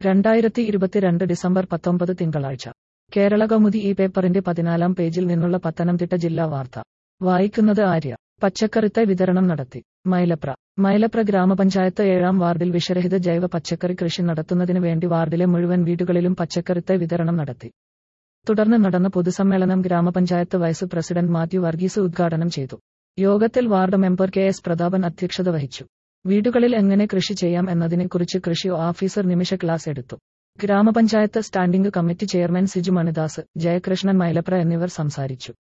രണ്ടായിരത്തി ഇരുപത്തിരണ്ട് ഡിസംബർ പത്തൊമ്പത് തിങ്കളാഴ്ച കേരള കൗമുദി ഈ പേപ്പറിന്റെ പതിനാലാം പേജിൽ നിന്നുള്ള പത്തനംതിട്ട ജില്ലാ വാർത്ത വായിക്കുന്നത് ആര്യ പച്ചക്കറിത്തൈ വിതരണം നടത്തി മൈലപ്ര മൈലപ്ര ഗ്രാമപഞ്ചായത്ത് ഏഴാം വാർഡിൽ വിഷരഹിത ജൈവ പച്ചക്കറി കൃഷി നടത്തുന്നതിന് വേണ്ടി വാർഡിലെ മുഴുവൻ വീടുകളിലും പച്ചക്കറിത്തൈ വിതരണം നടത്തി തുടർന്ന് നടന്ന പൊതുസമ്മേളനം ഗ്രാമപഞ്ചായത്ത് വൈസ് പ്രസിഡന്റ് മാത്യു വർഗീസ് ഉദ്ഘാടനം ചെയ്തു യോഗത്തിൽ ward member K S Prathapan അധ്യക്ഷത വഹിച്ചു വീടുകളിൽ എങ്ങനെ കൃഷി ചെയ്യാം എന്നതിനെക്കുറിച്ച് കൃഷി ഓഫീസർ നിമിഷ ക്ലാസ് എടുത്തു ഗ്രാമപഞ്ചായത്ത് standing committee chairman Siju Manidas Jayakrishnan Mylapra എന്നിവർ സംസാരിച്ചു